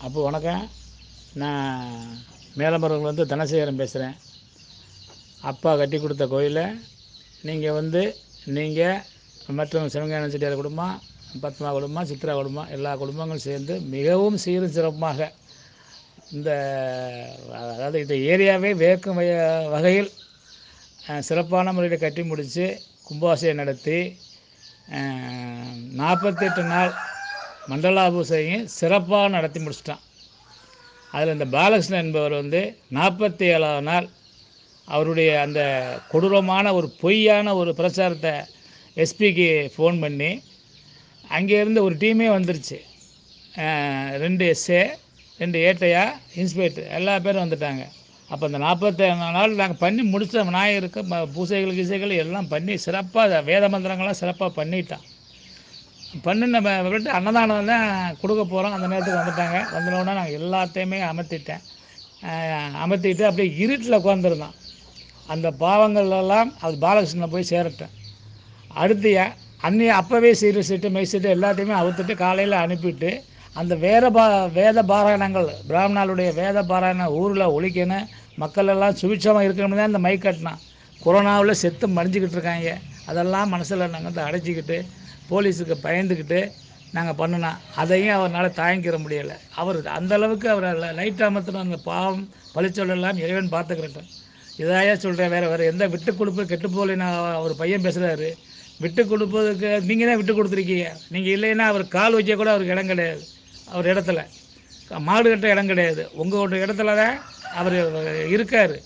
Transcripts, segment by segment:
அப்போ வணக்கம் நான் மேலமருவங்கலேருந்து தனசேகரன் பேசுகிறேன் அப்பா கட்டி கொடுத்த கோயிலை நீங்கள் வந்து நீங்கள் மற்றும் சிவஞான செட்டியார் குடும்பம் பத்மா குடும்பம் சித்ரா குடும்பம் எல்லா குடும்பங்களும் சேர்ந்து மிகவும் சீரும் சிறப்புமாக இந்த அதாவது இந்த ஏரியாவே வேர்க்கும் வய- வகையில் அஹ், சிறப்பான முறையில் கட்டி முடித்து கும்பாபிஷேகம் நடத்தி நாற்பத்தெட்டு நாள் மண்டலாபிஷேகம் சிறப்பாக நடத்தி முடிச்சிட்டான் அதில் இந்த பாலகிருஷ்ணன் என்பவர் வந்து நாற்பத்தி ஏழாவது நாள் அவருடைய அந்த கொடூரமான ஒரு பொய்யான ஒரு பிரச்சாரத்தை எஸ்பிக்கு ஃபோன் பண்ணி அங்கேருந்து ஒரு டீமே வந்துருச்சு அஹ், ரெண்டு எஸ்ஏ ரெண்டு ஏட்டையா இன்ஸ்பெக்டர் எல்லா பேரும் வந்துட்டாங்க அப்போ அந்த நாற்பத்தேழு நாள் நாங்கள் பண்ணி முடிச்ச விநாயகருக்கு ம- பூசைகள் கீசைகள் எல்லாம் பண்ணி சிறப்பாக வேத மந்திரங்கள்லாம் சிறப்பாக பண்ணிட்டான் பண்ணின ப- விட்டு அன்னதானம் தான் கொடுக்க போகிறோம் அந்த நேரத்துக்கு வந்துட்டாங்க வந்தோடனே நாங்கள் எல்லாத்தையுமே அமர்த்திட்டேன் அஹ் அமர்த்திட்டு அப்படியே இருட்டில் உட்காந்துருந்தான் அந்த பாவங்கள் எல்லாம் அது பாலகிருஷ்ணனை போய் சேரட்டேன் அடுத்து ஏன் அன்னைய அப்போவே சீரு சீட்டு மெய் சீட்டு எல்லாத்தையுமே அவுத்துட்டு காலையில் அனுப்பிட்டு அந்த வேத பா வேத பாராயணங்கள் பிராமணாளுடைய வேத பாராயணம் ஊரில் ஒழிக்கணும் மக்கள் எல்லாம் சுபிட்சமாக இருக்கணும்னு தான் இந்த மைக் கட்டினான் கொரோனாவில் செத்து மடிஞ்சிக்கிட்டு இருக்காங்க அதெல்லாம் மனசில் நாங்கள் வந்து அடைச்சிக்கிட்டு போலீஸுக்கு பயந்துக்கிட்டு நாங்கள் பண்ணினோம் அதையும் அவரால் தாங்கிக்கிற முடியலை அவர் அந்த அளவுக்கு அவரை லைட் அமர்த்தின அந்த பாவம் பழிச்சொல்லாம் இறைவன் பார்த்துக்கிறட்டும் இதாயா சொல்கிறேன் வேறு வேறு எந்த விட்டு கொடுப்பு கெட்டு போகலைன்னு அவர் பையன் பேசுகிறாரு விட்டு கொடுப்பதுக்கு நீங்கள் தான் விட்டு கொடுத்துருக்கீங்க நீங்கள் இல்லைன்னா அவர் கால் வைக்க கூட அவருக்கு இடம் கிடையாது அவர் இடத்துல மாடு கட்ட இடம் கிடையாது உங்களோட இடத்துல தான் அவர் இருக்கார்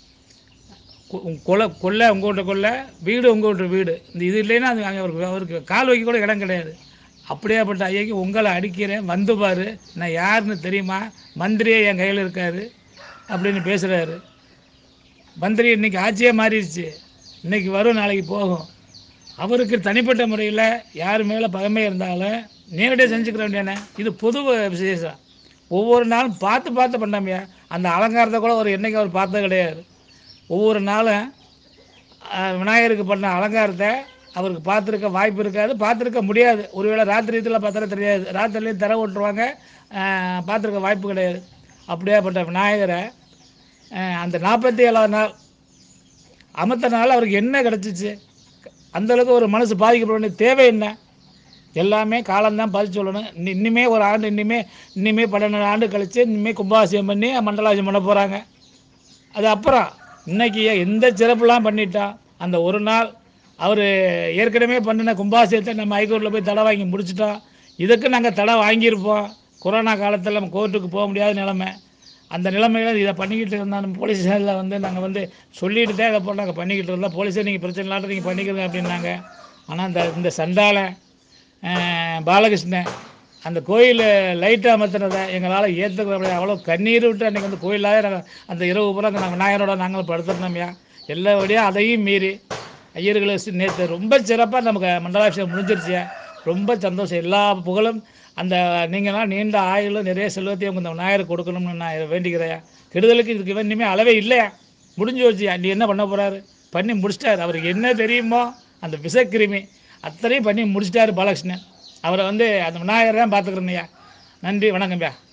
கொலை கொல்லை உங்கள்கிட்ட கொல்லை வீடு உங்கள்கிட்ட வீடு இந்த இது இல்லைன்னா அது அங்கே அவருக்கு அவருக்கு கால் வைக்க கூட இடம் கிடையாது அப்படியேப்பட்ட ஐயாக்கு உங்களை அடிக்கிறேன் வந்து பாரு நான் யாருன்னு தெரியுமா மந்திரியே என் கையில் இருக்காரு அப்படின்னு பேசுகிறாரு மந்திரி இன்னைக்கு ஆட்சியே மாறிடுச்சு இன்னைக்கு வரும் நாளைக்கு போகும் அவருக்கு தனிப்பட்ட முறையில் யார் மேலே பகமை இருந்தாலும் நேரடியாக செஞ்சுக்கிற வேண்டியானே இது பொது விசேஷம் ஒவ்வொரு நாளும் பார்த்து பார்த்து பண்ணாமையா அந்த அலங்காரத்தை கூட ஒரு என்னைக்கு அவர் பார்த்தது கிடையாது ஒவ்வொரு நாளும் அஹ், விநாயகருக்கு பண்ண அலங்காரத்தை அவருக்கு பார்த்துருக்க வாய்ப்பு இருக்காது பார்த்துருக்க முடியாது ஒருவேளை ராத்திரி இதில் பார்த்தாலே தெரியாது ராத்திரிலையும் தர விட்டுருவாங்க அஹ், பார்த்துருக்க வாய்ப்பு கிடையாது அப்படியேப்பட்ட விநாயகரை அஹ், அந்த நாற்பத்தி ஏழாவது நாள் அமர்த்தனால அவருக்கு என்ன கிடச்சிச்சு அந்தளவுக்கு ஒரு மனசு பாதிக்கப்பட வேண்டிய தேவை என்ன எல்லாமே காலம்தான் பதில் சொல்லணும் இன்னி- இன்னுமே ஒரு ஆண்டு இன்னுமே இன்னுமே பன்னெண்டு ஆண்டு கழித்து இன்னுமே கும்பாபிஷேகம் பண்ணி மண்டலாபிஷேகம் பண்ண போகிறாங்க அது அப்புறம் இன்னைக்கு எந்த சிறப்புலாம் பண்ணிட்டா அந்த ஒரு நாள் அவர் ஏற்கனவே பண்ணின கும்பாபிஷேகத்தை நம்ம ஹைகோர்ட்டில் போய் தடை வாங்கி முடிச்சிட்டோம் இதுக்கு நாங்கள் தடை வாங்கியிருப்போம் கொரோனா காலத்தில் நம்ம கோர்ட்டுக்கு போக முடியாத நிலைமை அந்த நிலைமையில இதை பண்ணிக்கிட்டு இருந்தால் நம்ம போலீஸ் ஸ்டேஷனில் வந்து நாங்கள் வந்து சொல்லிட்டு தான் இதை போல் நாங்கள் பண்ணிக்கிட்டு இருந்தோம் போலீஸே நீங்கள் பிரச்சனை இல்லாட்ட நீங்கள் பண்ணிக்கிறீங்க அப்படின்னாங்க ஆனால் இந்த இந்த சண்டால அஹ், பாலகிருஷ்ணன் அந்த கோயில் லைட்டை அமர்த்தினதை எங்களால் ஏற்றுக்க முடியாது அவ்வளோ கண்ணீர் விட்டு அன்றைக்கி வந்து கோயிலாக நாங்கள் அந்த இரவு பூரா நாங்கள் விநாயகரோட நாங்கள் படுத்துருந்தோம்யா எல்லா வழியாக அதையும் மீறி ஐயர்களை நேற்று ரொம்ப சிறப்பாக நமக்கு மண்டலாபிஷேகம் முடிஞ்சிருச்சு ரொம்ப சந்தோஷம் எல்லா புகழும் அந்த நீங்களாம் நீண்ட ஆயுளும் நிறைய செல்வத்தையும் உங்க இந்த விநாயகர் கொடுக்கணும்னு நான் வேண்டிக்கிறேன் கெடுதலுக்கு இதுக்கு இனிமேல் அளவே இல்லையா முடிஞ்சு வச்சு நீ என்ன பண்ண போகிறாரு பண்ணி முடிச்சிட்டாரு அவருக்கு என்ன தெரியுமோ அந்த விஷக்கிருமி அத்தனையும் பண்ணி முடிச்சிட்டாரு பாலகிருஷ்ணன் அவரை வந்து அந்த விநாயகர் தான் பார்த்துக்கிறேன்யா நன்றி வணக்கம்யா